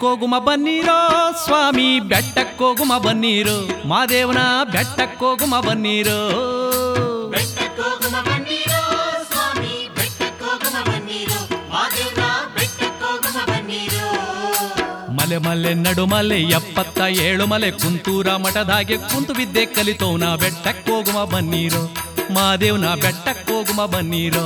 ಬೆಟ್ಟಕ್ಕೋಗುಮ ಬನ್ನೀರೋ ಸ್ವಾಮಿ ಬೆಟ್ಟಕ್ಕೋಗುಮ ಬನ್ನೀರು ಮಾದೇವನ ಬೆಟ್ಟಕ್ಕೋಗುಮ ಬನ್ನೀರೋ ಬೆಟ್ಟಕ್ಕೋಗುಮ ಬನ್ನೀರೋ ಸ್ವಾಮಿ ಬೆಟ್ಟಕ್ಕೋಗುಮ ಬನ್ನೀರೋ ಮಾದೇವ್ರ ಬೆಟ್ಟಕ್ಕೋಗುಮ ಬನ್ನೀರೋ ಮಲೆ ಮಲೆ ನಡು ಮಲೆ ಎಪ್ಪತ್ತ ಏಳು ಮಲೆ ಕುಂತೂರ ಮಠದಾಗೆ ಕುಂತು ವಿದ್ಯೆ ಕಲಿತೋನ ಬೆಟ್ಟಕ್ಕೋಗುಮ ಬನ್ನೀರೋ ಮಾದೇವನ ಬೆಟ್ಟಕ್ಕೋಗುಮ ಬನ್ನೀರೋ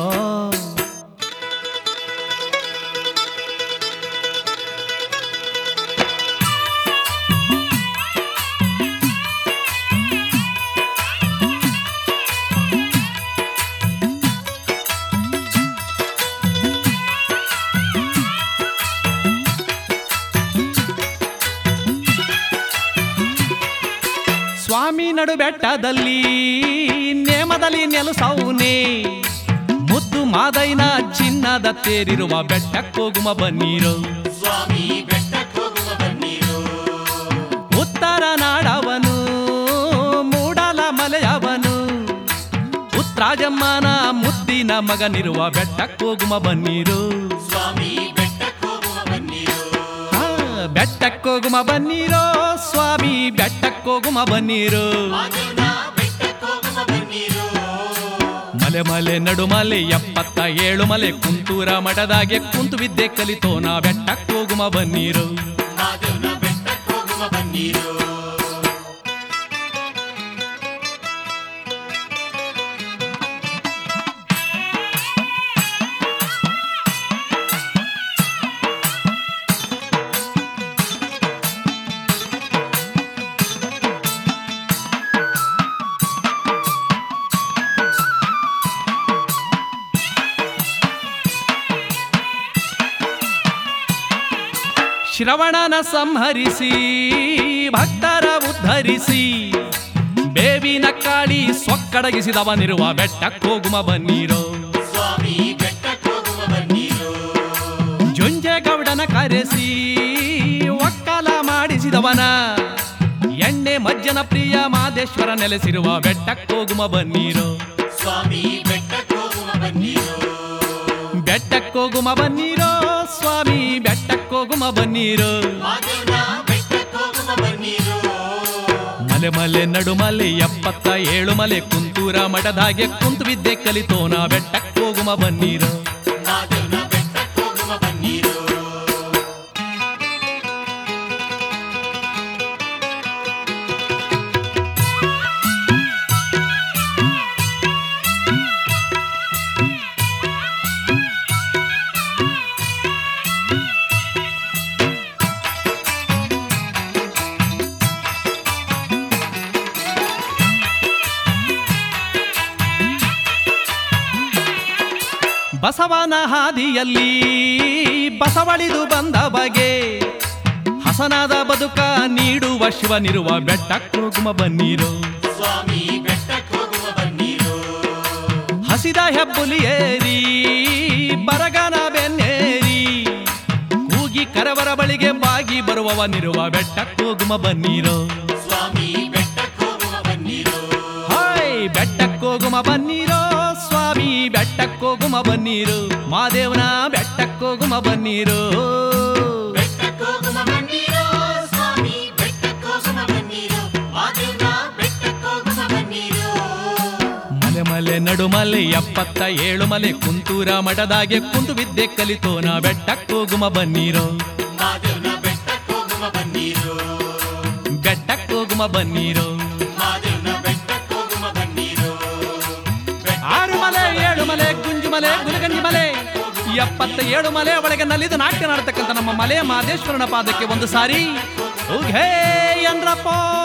ಸ್ವಾಮಿ ನಡು ಬೆಟ್ಟದಲ್ಲಿ ನೇಮದಲ್ಲಿ ನೆಲಸೌನೆ ಮುದ್ದು ಮಾದೈನ ಚಿನ್ನದ ತೇರಿರುವ ಬೆಟ್ಟಕ್ಕೋಗುಮ ಬನ್ನೀರೋ ಸ್ವಾಮಿ ಬೆಟ್ಟಕ್ಕೋಗುಮ ಬನ್ನೀರೋ ಉತ್ತರ ನಾಡವನು ಮೂಡಲ ಮಲೆಯವನು ಉತ್ರಾಜಮ್ಮನ ಮುದ್ದಿನ ಮಗನಿರುವ ಬೆಟ್ಟಕ್ಕೋಗುಮ ಬನ್ನೀರು ಸ್ವಾಮಿ ಬೆಟ್ಟಕ್ಕೋಗುಮ ಬನ್ನೀರೋ ಆ, ಬೆಟ್ಟಕ್ಕೋಗುಮ ಬನ್ನೀರೋ ಸ್ವಾಮಿ ಬೆಟ್ಟಕ್ಕೋಗುಮ ಬನ್ನೀರು ಮಾದೇವ್ರ ಬೆಟ್ಟಕ್ಕೋಗುಮ ಬನ್ನೀರೋ ಮಲೆ ಮಲೆ ನಡು ಮಲೆ ಎಪ್ಪತ್ತ ಏಳು ಮಲೆ ಕುಂತೂರ ಮಠದಾಗೆ ಕುಂತು ವಿದ್ಯೆ ಕಲಿತೋನ ಬೆಟ್ಟಕ್ಕೋಗುಮ ಬನ್ನೀರು ಮಾದೇವ್ನ ಬೆಟ್ಟಕ್ಕೋಗುಮ ಬನ್ನೀರೋ ಶ್ರವಣನ ಸಂಹರಿಸಿ ಭಕ್ತರ ಉದ್ಧರಿಸಿ ಬೇವಿನ ಕಾಳಿ ಸೊಕ್ಕಡಗಿಸಿದವನಿರುವ ಬೆಟ್ಟಕ್ಕೋಗುಮ ಬನ್ನೀರೋ ಸ್ವಾಮಿ ಬೆಟ್ಟಕ್ಕೋಗುಮ ಬನ್ನೀರೋ ಜುಂಜೆಗೌಡನ ಕರೆಸಿ ಒಕ್ಕಲ ಮಾಡಿಸಿದವನ ಎಣ್ಣೆ ಮಜ್ಜನ ಪ್ರಿಯ ಮಾದೇಶ್ವರ ನೆಲೆಸಿರುವ ಬೆಟ್ಟಕ್ಕೋಗುಮ ಬನ್ನೀರೋ ಸ್ವಾಮಿ ಬೆಟ್ಟಕ್ಕೋಗುಮ ಬನ್ನೀರೋ ಬೆಟ್ಟಕ್ಕೋಗುಮ ಬನ್ನೀರೋ ಸ್ವಾಮಿ ಬೆಟ್ಟಕ್ಕೋಗುಮ ಬನ್ನೀರೋ ಮಾದೇವ್ನ ಬೆಟ್ಟಕ್ಕೋಗುಮ ಬನ್ನೀರೋ ಮಲೆ ಮಲೆ ನಡು ಮಲೆ ಎಪ್ಪತ್ತ ಏಳು ಮಲೆ ಕುಂತೂರ ಮಠದಾಗೆ ಕುಂತು ವಿದ್ಯೆ ಕಲಿತೋನ ಬೆಟ್ಟಕ್ಕೋಗುಮ ಬನ್ನೀರೋ ಮಾದೇವ್ನ ಬೆಟ್ಟಕ್ಕೋಗುಮ ಬನ್ನೀರೋ ಬಸವನ ಹಾದಿಯಲ್ಲಿ ಬಸವಳಿದು ಬಂದ ಬಗೆ ಹಸನಾದ ಬದುಕ ನೀಡುವ ಶಿವನಿರುವ ಬೆಟ್ಟಕ್ಕೋಗುಮ ಬನ್ನೀರೋ ಸ್ವಾಮಿ ಬೆಟ್ಟಕ್ಕೋಗುಮ ಬನ್ನೀರೋ ಹಸಿದ ಹೆಬ್ಬುಲಿಯೇರಿ ಬರಗನ ಬೆನ್ನೇರಿ ಕೂಗಿ ಕರವರ ಬಳಿಗೆ ಬಾಗಿ ಬರುವವನಿರುವ ಬೆಟ್ಟಕ್ಕೋಗುಮ ಬನ್ನೀರೋ ಸ್ವಾಮಿ ಬೆಟ್ಟಕ್ಕೋಗುಮ ಬನ್ನೀರೋ ಹಾಯ್ ಬೆಟ್ಟಕ್ಕೋಗುಮ ಬನ್ನೀರೋ ಸ್ವಾಮಿ ಬೆಟ್ಟಕ್ಕೋಗುಮ ಬನ್ನೀರು ಮಾದೇವನ ಬೆಟ್ಟಕ್ಕೋಗುಮ ಬನ್ನೀರು ಬೆಟ್ಟಕ್ಕೋಗುಮ ಬನ್ನೀರೋ ಸ್ವಾಮಿ ಬೆಟ್ಟಕ್ಕೋಗುಮ ಬನ್ನೀರೋ ಮಾದೇವ್ನ ಬೆಟ್ಟಕ್ಕೋಗುಮ ಬನ್ನೀರೋ ಮಲೆ ಮಲೆ ನಡು ಮಲೆ ಎಪ್ಪತ್ತ ಏಳು ಮಲೆ ಕುಂತೂರ ಮಠದಾಗೆ ಕುಂತು ವಿದ್ಯೆ ಕಲಿತೋನ ಬೆಟ್ಟಕ್ಕೋಗುಮ ಬನ್ನೀರು ಮಾದೇವ್ನ ಬೆಟ್ಟಕ್ಕೋಗುಮ ಬನ್ನೀರೋ ಬೆಟ್ಟಕ್ಕೋಗುಮ ಬನ್ನೀರು ಮಾದೇವ್ನ ಬೆಟ್ಟಕ್ಕೋಗುಮ ಬನ್ನೀರೋ ಆರು ಮಲೆ ಏಳು ಮಲೆ ಗುಂಜು ಮಲೆ ಗುಲಗಂಜಿ ಮಲೆ ಎಪ್ಪತ್ತ ಏಳು ಮಲೆ ಒಳಗೆ ನಲಿದು ನಾಟ್ಯ ನಾಡ್ತಕ್ಕಂಥ ನಮ್ಮ ಮಲೆ ಮಾದೇಶ್ವರನ ಪಾದಕ್ಕೆ ಒಂದು ಸಾರಿ ಉಘೇ ಎಂದ್ರಪ್ಪ